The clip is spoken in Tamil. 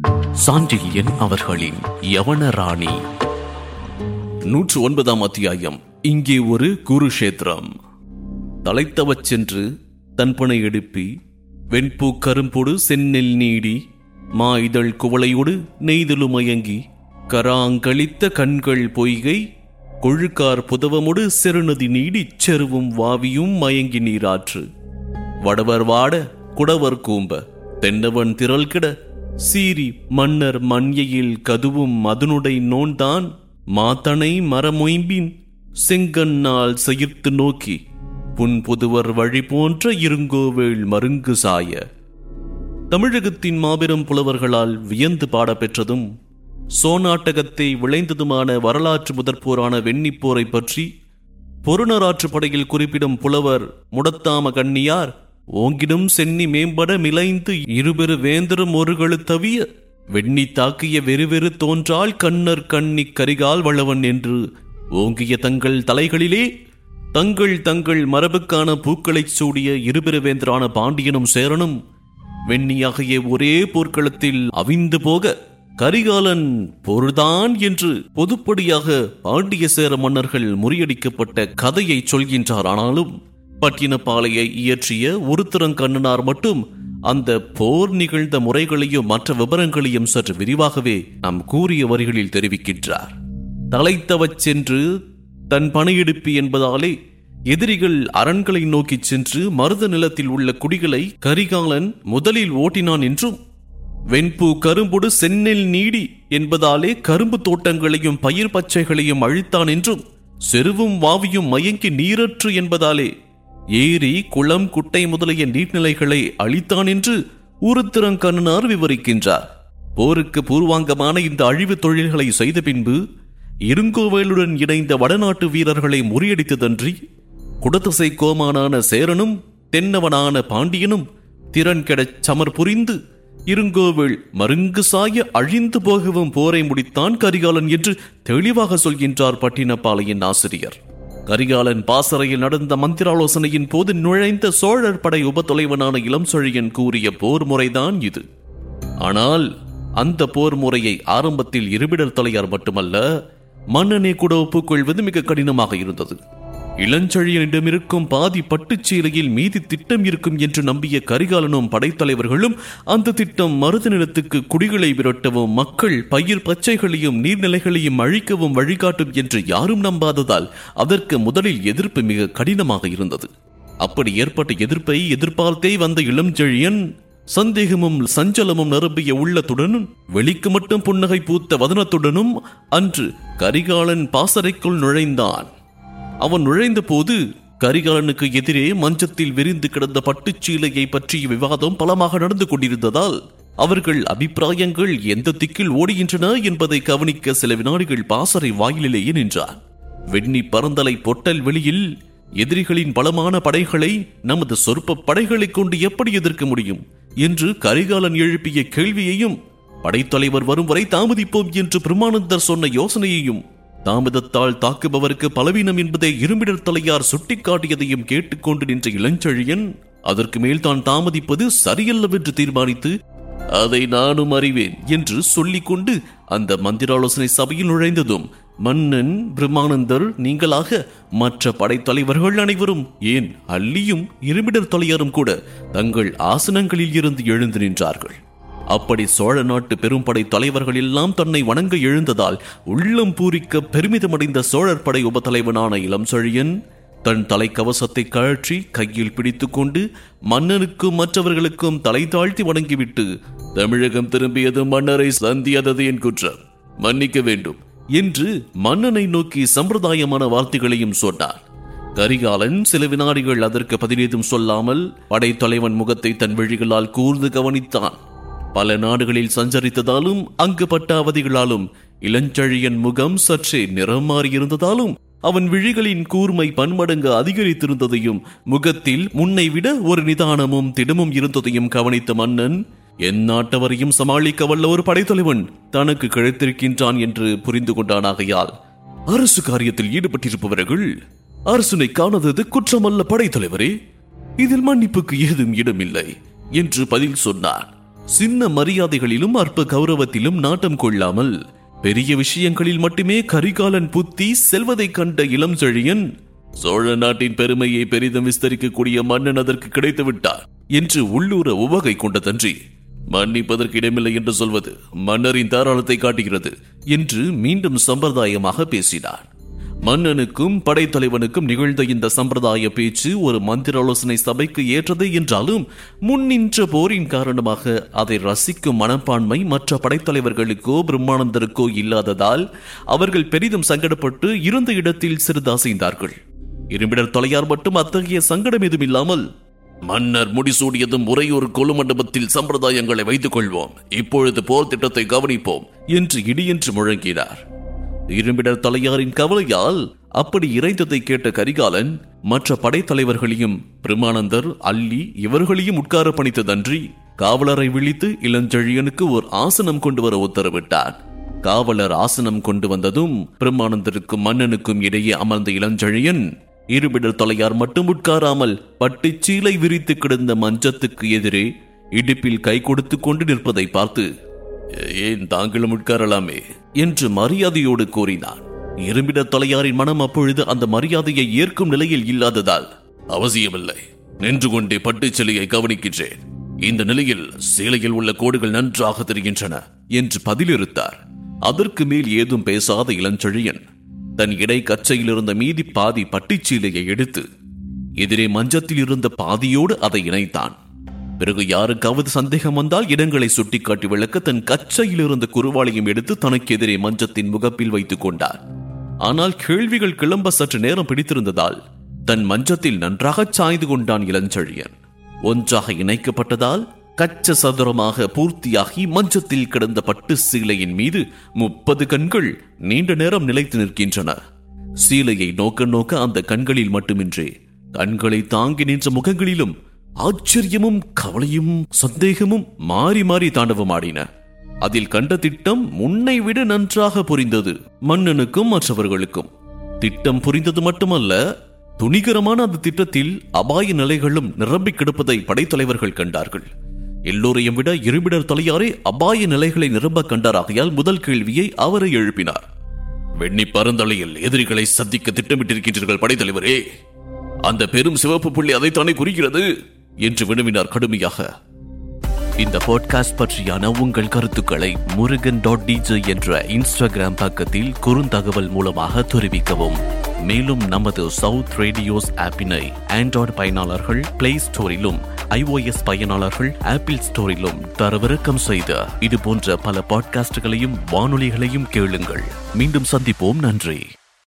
சாண்டில்யன் அவர்களின் யவனராணி நூற்று ஒன்பதாம் அத்தியாயம் இங்கே ஒரு குருஷேத்திரம் தலைத்தவச் சென்று தன்பனை எடுப்பி வெண்பூ கரும்பொடு செந்நெல் நீடி மா இதழ் குவளையோடு நெய்தலுமயங்கி கராங்களித்த கண்கள் பொய்கை கொழுக்கார் புதவமொடு செருநதி நீடிச் செருவும் வாவியும் மயங்கி நீராற்று வடவர் வாட குடவர் கூம்ப தென்னவன் திரள் கிட சீரி மன்னர் மண்யையில் கதுவும் மதுனுடை நோன்தான் மாத்தனை மரமொயம்பின் செங்கண்ணால் செயிர்த்து நோக்கி புன் புதுவர் வழி போன்ற இருங்கோவேள் மருங்கு சாய தமிழகத்தின் மாபெரும் புலவர்களால் வியந்து பாடப்பெற்றதும் சோநாட்டகத்தை விளைந்ததுமான வரலாற்று முதற்போரான வெண்ணிப்போரை பற்றி பொருணராற்று படையில் குறிப்பிடும் புலவர் முடத்தாம கண்ணியார் ஓங்கிடும் சென்னி மேம்பட மிளைந்து இருபெரு வேந்தரும் ஒருகளு தவிய வெண்ணி தாக்கிய வெறுவெறு தோன்றால் கண்ணர் கண்ணி கரிகால் வளவன் என்று ஓங்கிய தங்கள் தலைகளிலே தங்கள் தங்கள் மரபுக்கான பூக்களைச் சூடிய இருபெருவேந்தரான பாண்டியனும் சேரனும் வெண்ணியாகிய ஒரே போர்க்களத்தில் அவிந்து போக கரிகாலன் பொருதான் என்று பொதுப்படியாக பாண்டிய சேர மன்னர்கள் முறியடிக்கப்பட்ட கதையை சொல்கின்றார் ஆனாலும் பட்டினப்பாலையை இயற்றிய ஒருத்திரங்கண்ணனார் மட்டும் அந்த போர் நிகழ்ந்த முறைகளையும் மற்ற விவரங்களையும் சற்று விரிவாகவே நாம் கூறிய வரிகளில் தெரிவிக்கின்றார் தலைத்தவச் சென்று தன் பணியெடுப்பி என்பதாலே எதிரிகள் அரண்களை நோக்கிச் சென்று மருத நிலத்தில் உள்ள குடிகளை கரிகாலன் முதலில் ஓட்டினான் என்றும் வெண்பூ கரும்புடு செந்நெல் நீடி என்பதாலே கரும்பு தோட்டங்களையும் பயிர் பச்சைகளையும் அழித்தான் என்றும் செருவும் வாவியும் மயங்கி நீரற்று என்பதாலே ஏரி குளம் குட்டை முதலிய நீர்நிலைகளை அழித்தான் என்று ஊருத்திரங்கண்ணனார் விவரிக்கின்றார் போருக்கு பூர்வாங்கமான இந்த அழிவு தொழில்களை செய்த பின்பு இருங்கோவேலுடன் இணைந்த வடநாட்டு வீரர்களை முறியடித்ததன்றி குடத்தசை கோமானான சேரனும் தென்னவனான பாண்டியனும் திறன் கெடச் சமர் புரிந்து இருங்கோவேள் மருங்கு சாய அழிந்து போகவும் போரை முடித்தான் கரிகாலன் என்று தெளிவாக சொல்கின்றார் பட்டினப்பாளையின் ஆசிரியர் கரிகாலன் பாசறையில் நடந்த மந்திராலோசனையின் போது நுழைந்த சோழர் படை உபத்தலைவனான இளம் சொழியன் கூறிய போர் முறைதான் இது ஆனால் அந்த போர் முறையை ஆரம்பத்தில் இருபிடர் தலையார் மட்டுமல்ல மன்னனே கூட ஒப்புக்கொள்வது மிக கடினமாக இருந்தது இளஞ்செழியனிடம் இருக்கும் பாதி பட்டுச்சீலையில் மீதி திட்டம் இருக்கும் என்று நம்பிய கரிகாலனும் படைத்தலைவர்களும் அந்த திட்டம் மருத நிலத்துக்கு குடிகளை விரட்டவும் மக்கள் பயிர் பச்சைகளையும் நீர்நிலைகளையும் அழிக்கவும் வழிகாட்டும் என்று யாரும் நம்பாததால் அதற்கு முதலில் எதிர்ப்பு மிக கடினமாக இருந்தது அப்படி ஏற்பட்ட எதிர்ப்பை எதிர்பார்த்தே வந்த இளஞ்செழியன் சந்தேகமும் சஞ்சலமும் நிரம்பிய உள்ளத்துடனும் வெளிக்கு மட்டும் புன்னகை பூத்த வதனத்துடனும் அன்று கரிகாலன் பாசறைக்குள் நுழைந்தான் அவன் நுழைந்த போது கரிகாலனுக்கு எதிரே மஞ்சத்தில் விரிந்து கிடந்த பட்டுச்சீலையை பற்றிய விவாதம் பலமாக நடந்து கொண்டிருந்ததால் அவர்கள் அபிப்பிராயங்கள் எந்த திக்கில் ஓடுகின்றன என்பதை கவனிக்க சில வினாடிகள் பாசறை வாயிலேயே நின்றார் வெண்ணி பரந்தலை பொட்டல் வெளியில் எதிரிகளின் பலமான படைகளை நமது சொற்ப படைகளைக் கொண்டு எப்படி எதிர்க்க முடியும் என்று கரிகாலன் எழுப்பிய கேள்வியையும் படைத்தலைவர் வரும் வரை தாமதிப்போம் என்று பிரமானந்தர் சொன்ன யோசனையையும் தாமதத்தால் தாக்குபவருக்கு பலவீனம் என்பதை இரும்பிடர் தலையார் சுட்டிக்காட்டியதையும் கேட்டுக்கொண்டு நின்ற இளஞ்செழியன் அதற்கு மேல் தான் தாமதிப்பது சரியல்லவென்று தீர்மானித்து அதை நானும் அறிவேன் என்று சொல்லிக்கொண்டு அந்த மந்திராலோசனை சபையில் நுழைந்ததும் மன்னன் பிரம்மானந்தர் நீங்களாக மற்ற படைத்தலைவர்கள் அனைவரும் ஏன் அள்ளியும் இருமிடர் தலையாரும் கூட தங்கள் ஆசனங்களில் இருந்து எழுந்து நின்றார்கள் அப்படி சோழ நாட்டு பெரும்படை தலைவர்கள் எல்லாம் தன்னை வணங்க எழுந்ததால் உள்ளம் பூரிக்க பெருமிதமடைந்த சோழர் படை உபத்தலைவனான இளம் செழியன் தன் தலைக்கவசத்தை கழற்றி கையில் பிடித்துக்கொண்டு மன்னனுக்கும் மற்றவர்களுக்கும் தலை தாழ்த்தி வணங்கிவிட்டு தமிழகம் திரும்பியது மன்னரை சந்தியதது என் குற்றம் மன்னிக்க வேண்டும் என்று மன்னனை நோக்கி சம்பிரதாயமான வார்த்தைகளையும் சொன்னார் கரிகாலன் சில வினாடிகள் அதற்கு பதிலேதும் சொல்லாமல் படைத்தலைவன் முகத்தை தன் விழிகளால் கூர்ந்து கவனித்தான் பல நாடுகளில் சஞ்சரித்ததாலும் அங்கு பட்ட அவதிகளாலும் இளஞ்செழியன் முகம் சற்றே நிறம் மாறியிருந்ததாலும் அவன் விழிகளின் கூர்மை பன்மடங்கு அதிகரித்திருந்ததையும் முகத்தில் முன்னை விட ஒரு நிதானமும் திடமும் இருந்ததையும் கவனித்த மன்னன் என் நாட்டவரையும் சமாளிக்க வல்ல ஒரு படைத்தலைவன் தனக்கு கிடைத்திருக்கின்றான் என்று புரிந்து கொண்டானாகையால் அரசு காரியத்தில் ஈடுபட்டிருப்பவர்கள் அரசனை காணாதது குற்றமல்ல படைத்தலைவரே இதில் மன்னிப்புக்கு ஏதும் இடமில்லை என்று பதில் சொன்னார் சின்ன மரியாதைகளிலும் அற்ப கௌரவத்திலும் நாட்டம் கொள்ளாமல் பெரிய விஷயங்களில் மட்டுமே கரிகாலன் புத்தி செல்வதைக் கண்ட இளம் செழியன் சோழ நாட்டின் பெருமையை பெரிதும் விஸ்தரிக்கக்கூடிய மன்னன் அதற்கு கிடைத்து விட்டார் என்று உள்ளூர உவகை கொண்ட தன்றி மன்னிப்பதற்கு இடமில்லை என்று சொல்வது மன்னரின் தாராளத்தை காட்டுகிறது என்று மீண்டும் சம்பிரதாயமாக பேசினார் மன்னனுக்கும் படைத்தலைவனுக்கும் நிகழ்ந்த இந்த சம்பிரதாய பேச்சு ஒரு மந்திராலோசனை சபைக்கு ஏற்றது என்றாலும் முன்னின்ற போரின் காரணமாக அதை ரசிக்கும் மனப்பான்மை மற்ற படைத்தலைவர்களுக்கோ பிரம்மானந்தருக்கோ இல்லாததால் அவர்கள் பெரிதும் சங்கடப்பட்டு இருந்த இடத்தில் சிறிது அசைந்தார்கள் இரும்பிடர் தலையார் மட்டும் அத்தகைய சங்கடம் எதுவும் இல்லாமல் மன்னர் முடிசூடியதும் உரையொரு கொலுமண்டபத்தில் சம்பிரதாயங்களை வைத்துக் கொள்வோம் இப்பொழுது போர் திட்டத்தை கவனிப்போம் என்று இடியென்று முழங்கினார் இரும்பிடர் தலையாரின் கவலையால் அப்படி இறைந்ததை கேட்ட கரிகாலன் மற்ற படைத்தலைவர்களையும் பிரமானந்தர் அல்லி இவர்களையும் உட்கார பணித்ததன்றி காவலரை விழித்து இளஞ்செழியனுக்கு ஒரு ஆசனம் கொண்டு வர உத்தரவிட்டார் காவலர் ஆசனம் கொண்டு வந்ததும் பிரம்மானந்தருக்கும் மன்னனுக்கும் இடையே அமர்ந்த இளஞ்செழியன் இருபிடர் தலையார் மட்டும் உட்காராமல் பட்டுச் சீலை விரித்து கிடந்த மஞ்சத்துக்கு எதிரே இடுப்பில் கை கொடுத்து கொண்டு நிற்பதை பார்த்து ஏன் தாங்களும் உட்காரலாமே என்று மரியாதையோடு கூறினான் இரும்பிட தலையாரின் மனம் அப்பொழுது அந்த மரியாதையை ஏற்கும் நிலையில் இல்லாததால் அவசியமில்லை நின்று கொண்டே பட்டுச் சிலையை கவனிக்கின்றேன் இந்த நிலையில் சேலையில் உள்ள கோடுகள் நன்றாக தெரிகின்றன என்று பதிலிருத்தார் அதற்கு மேல் ஏதும் பேசாத இளஞ்செழியன் தன் இடை கச்சையில் இருந்த மீதி பாதி பட்டுச்சீலையை எடுத்து எதிரே மஞ்சத்தில் இருந்த பாதியோடு அதை இணைத்தான் பிறகு யாருக்காவது சந்தேகம் வந்தால் இடங்களை சுட்டிக்காட்டி விளக்க தன் கச்சையில் இருந்த குருவாளையும் எடுத்து தனக்கு எதிரே மஞ்சத்தின் முகப்பில் வைத்துக் கொண்டார் ஆனால் கேள்விகள் கிளம்ப சற்று நேரம் பிடித்திருந்ததால் தன் மஞ்சத்தில் நன்றாக சாய்ந்து கொண்டான் இளஞ்செழியன் ஒன்றாக இணைக்கப்பட்டதால் கச்ச சதுரமாக பூர்த்தியாகி மஞ்சத்தில் கிடந்த பட்டு சீலையின் மீது முப்பது கண்கள் நீண்ட நேரம் நிலைத்து நிற்கின்றன சீலையை நோக்க நோக்க அந்த கண்களில் மட்டுமின்றி கண்களை தாங்கி நின்ற முகங்களிலும் ஆச்சரியமும் கவலையும் சந்தேகமும் மாறி மாறி தாண்டவமாடின அதில் கண்ட திட்டம் முன்னை விட நன்றாக புரிந்தது மன்னனுக்கும் மற்றவர்களுக்கும் திட்டம் புரிந்தது மட்டுமல்ல துணிகரமான அந்த திட்டத்தில் அபாய நிலைகளும் நிரம்பி கிடப்பதை படைத்தலைவர்கள் கண்டார்கள் எல்லோரையும் விட இரும்பிடர் தலையாரே அபாய நிலைகளை நிரம்ப கண்டாராகையால் முதல் கேள்வியை அவரை எழுப்பினார் வெண்ணி பரந்தலையில் எதிரிகளை சந்திக்க திட்டமிட்டிருக்கின்றீர்கள் படைத்தலைவரே அந்த பெரும் சிவப்பு புள்ளி அதைத்தானே குறிக்கிறது என்று வினவினார் கடுமையாக இந்த பாட்காஸ்ட் பற்றியான உங்கள் கருத்துக்களை முருகன் டாட் டிஜே என்ற இன்ஸ்டாகிராம் பக்கத்தில் குறுந்தகவல் மூலமாக தெரிவிக்கவும் மேலும் நமது சவுத் ரேடியோஸ் ஆப்பினை ஆண்ட்ராய்டு பயனாளர்கள் பிளே ஸ்டோரிலும் ஐஓஎஸ் பயனாளர்கள் ஆப்பிள் ஸ்டோரிலும் தரவிறக்கம் செய்த இது போன்ற பல பாட்காஸ்டுகளையும் வானொலிகளையும் கேளுங்கள் மீண்டும் சந்திப்போம் நன்றி